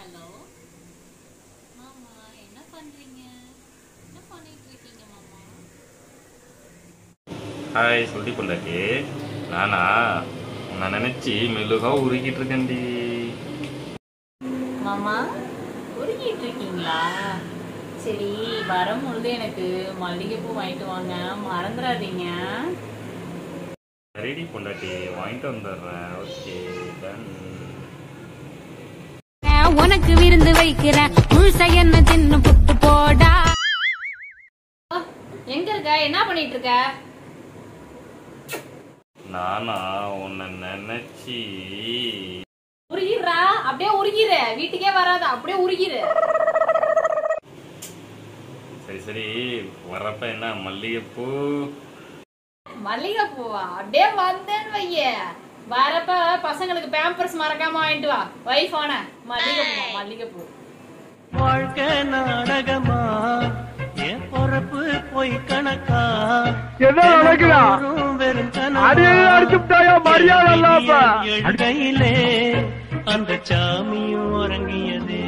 Hello மாமா என்ன பண்றீங்க என்ன பண்ணிட்டு இருக்கீங்க மாமா ஹாய் சொல்லி பொண்டாட்டி நானா உன்னை நினைச்சு மெழுகா உருகிட்டு இருக்கேன்டி மாமா உருகிட்டு இருக்கீங்களா சரி வரும்பொழுது எனக்கு மல்லிகைப்பூ வாங்கிட்டு வாங்க மறந்துடாதீங்க ரெடி பொண்டாட்டி வாங்கிட்டு வந்துடுறேன் ஓகே டன் உனக்கு விருந்து வைக்கிறேன் முழுச என்ன தின்னு புட்டு போடா எங்க இருக்க என்ன பண்ணிட்டு இருக்க நானா உன்னை நினைச்சி உருகிடுறா அப்படியே உருகிற வீட்டுக்கே வராத அப்படியே உருகிரு சரி சரி வர்றப்ப என்ன மல்லிகைப்பூ மல்லிகைப்பூவா அப்படியே வந்தேன்னு வைய வரப்ப பசங்களுக்கு பேம்பர்ஸ் மறக்காம வாங்கிட்டு வா வைஃப் ஆன மல்லிகைப்பூ மல்லிகைப்பூ வாழ்க்கை நாடகமா என் பொறப்பு போய் கணக்கா ஏதோ நடக்குதா? தினந்தோறும் வெறும் கனவா? அடியே அடிச்சுட்டாயா மரியாதை இல்லாம எழுகையிலே அந்த சாமியும் உறங்கியதே